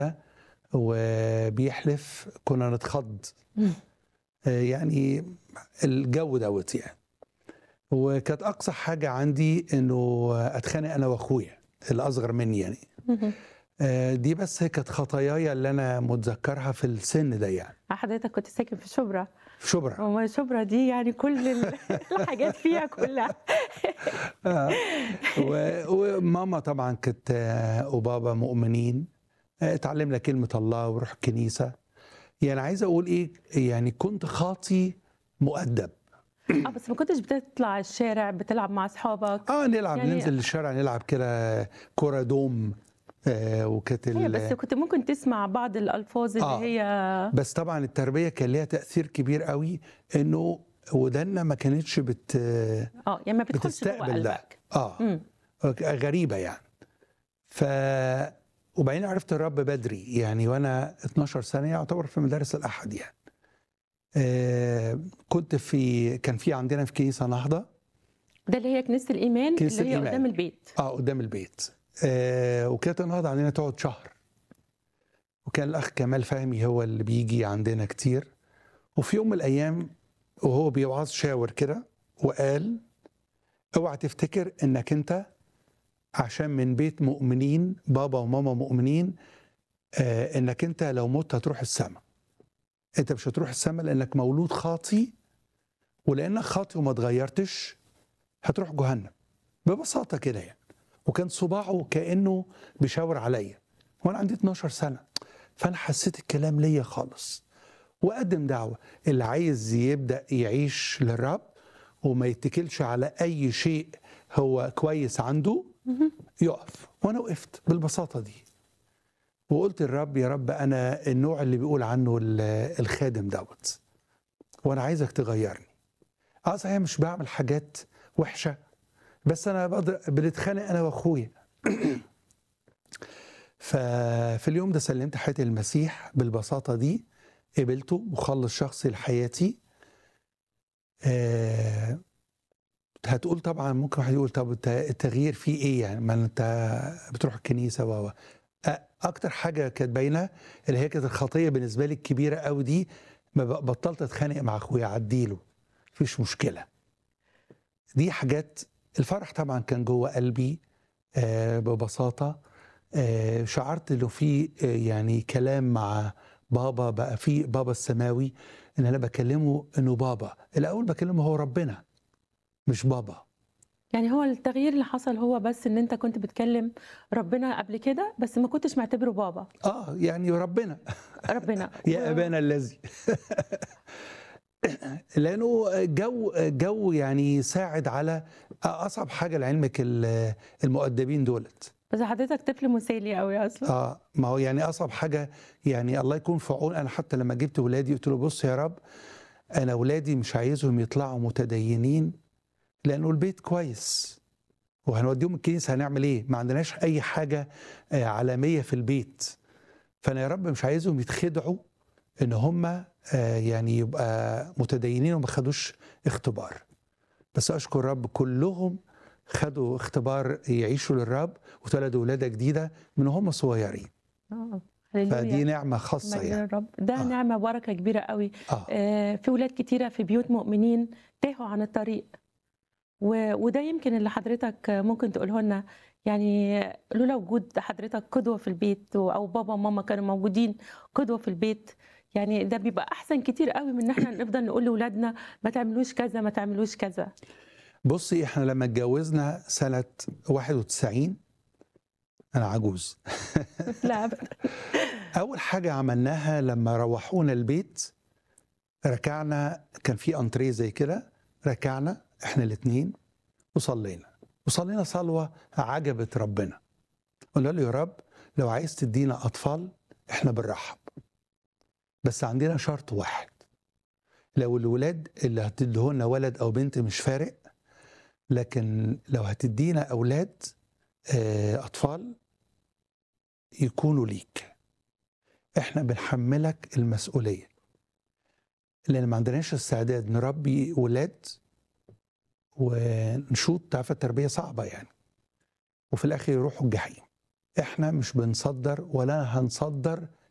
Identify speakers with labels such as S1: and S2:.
S1: وبيحلف كنا نتخض
S2: مم.
S1: آه، يعني الجو دوت يعني وكانت اقصى حاجه عندي انه اتخانق انا واخويا اللي اصغر مني يعني
S2: مهم.
S1: آه، دي بس كانت خطاياي اللي انا متذكرها في السن ده يعني
S2: حضرتك كنت ساكن في شبرا
S1: في شبرا
S2: وما شبرا دي يعني كل ال- الحاجات فيها كلها
S1: آه. و- وماما طبعا كانت آه، وبابا مؤمنين آه، اتعلمنا كلمة الله وروح الكنيسة يعني عايز أقول إيه يعني كنت خاطي مؤدب
S2: اه بس ما كنتش بتطلع الشارع بتلعب مع اصحابك
S1: اه نلعب
S2: يعني-
S1: ننزل الشارع نلعب كده كرة دوم آه وكانت
S2: هي
S1: ال-
S2: بس كنت ممكن تسمع بعض الالفاظ اللي
S1: آه.
S2: هي
S1: بس طبعا التربية كان ليها تأثير كبير قوي إنه ودنا ما كانتش بت
S2: اه يعني ما بتدخلش جوه
S1: بتستقبل ده
S2: قلبك
S1: اه
S2: مم.
S1: غريبه يعني ف وبعدين عرفت الرب بدري يعني وانا 12 سنه يعتبر في مدارس الاحد يعني آه كنت في كان في عندنا في كنيسه نهضه
S2: ده اللي هي كنيسه الايمان
S1: كنيسة
S2: اللي هي
S1: الإيمان.
S2: قدام البيت
S1: اه قدام البيت آه وكانت النهضه عندنا تقعد شهر وكان الاخ كمال فهمي هو اللي بيجي عندنا كتير وفي يوم من الايام وهو بيوعظ شاور كده وقال اوعى تفتكر انك انت عشان من بيت مؤمنين بابا وماما مؤمنين آه انك انت لو مت هتروح السماء انت مش هتروح السماء لانك مولود خاطي ولانك خاطي وما اتغيرتش هتروح جهنم ببساطه كده يعني وكان صباعه كانه بيشاور عليا وانا عندي 12 سنه فانا حسيت الكلام ليا خالص وقدم دعوه اللي عايز يبدا يعيش للرب وما يتكلش على اي شيء هو كويس عنده يقف وانا وقفت بالبساطه دي وقلت للرب يا رب انا النوع اللي بيقول عنه ال- الخادم دوت وانا عايزك تغيرني اه صحيح مش بعمل حاجات وحشه بس انا بقدر بنتخانق انا واخويا ففي اليوم ده سلمت حياتي للمسيح بالبساطه دي قبلته مخلص شخصي لحياتي آه هتقول طبعا ممكن واحد يقول طب الت- التغيير فيه ايه يعني ما انت بتروح الكنيسه و و. أ- اكتر حاجه كانت باينه اللي هي كانت الخطيه بالنسبه لي الكبيره قوي دي ما ب- بطلت اتخانق مع اخويا عديله مفيش مشكله دي حاجات الفرح طبعا كان جوه قلبي آه ببساطه آه شعرت انه في آه يعني كلام مع بابا بقى في بابا السماوي ان انا بكلمه انه بابا الاول بكلمه هو ربنا مش بابا
S2: يعني هو التغيير اللي حصل هو بس ان انت كنت بتكلم ربنا قبل كده بس ما كنتش معتبره بابا
S1: اه يعني ربنا
S2: ربنا
S1: يا
S2: و-
S1: ابانا الذي لانه جو جو يعني ساعد على اصعب حاجه لعلمك ال- المؤدبين دولت
S2: بس حضرتك طفل مثالي قوي اصلا
S1: اه ما هو يعني اصعب حاجه يعني الله يكون في عون انا حتى لما جبت ولادي قلت له بص يا رب انا ولادي مش عايزهم يطلعوا متدينين لانه البيت كويس وهنوديهم الكنيسه هنعمل ايه؟ ما عندناش اي حاجه آه، عالميه في البيت فانا يا رب مش عايزهم يتخدعوا ان هم آه، يعني يبقى متدينين وما خدوش اختبار بس اشكر رب كلهم خدوا اختبار يعيشوا للرب وتولدوا ولاده جديده من هم صغيرين
S2: اه
S1: فدي
S2: هللويا
S1: نعمه خاصه
S2: مجد
S1: يعني
S2: الرب ده
S1: آه.
S2: نعمه بركه كبيره قوي
S1: اه
S2: آه، في ولاد كتيره في بيوت مؤمنين تاهوا عن الطريق و- وده يمكن اللي حضرتك ممكن تقوله لنا يعني لولا وجود حضرتك قدوه في البيت او بابا وماما كانوا موجودين قدوه في البيت يعني ده بيبقى احسن كتير قوي من ان احنا نفضل نقول لاولادنا ما تعملوش كذا ما تعملوش كذا
S1: بصي احنا لما اتجوزنا سنه 91 انا عجوز
S2: لا أبداً.
S1: اول حاجه عملناها لما روحونا البيت ركعنا كان في انتريه زي كده ركعنا احنا الاثنين وصلينا وصلينا صلوه عجبت ربنا قلنا له يا رب لو عايز تدينا اطفال احنا بنرحب بس عندنا شرط واحد لو الولاد اللي هتديهولنا ولد او بنت مش فارق لكن لو هتدينا اولاد آه، اطفال يكونوا ليك احنا بنحملك المسؤوليه لان ما عندناش استعداد نربي ولاد ونشوط تعرف التربيه صعبه يعني وفي الاخر يروحوا الجحيم احنا مش بنصدر ولا هنصدر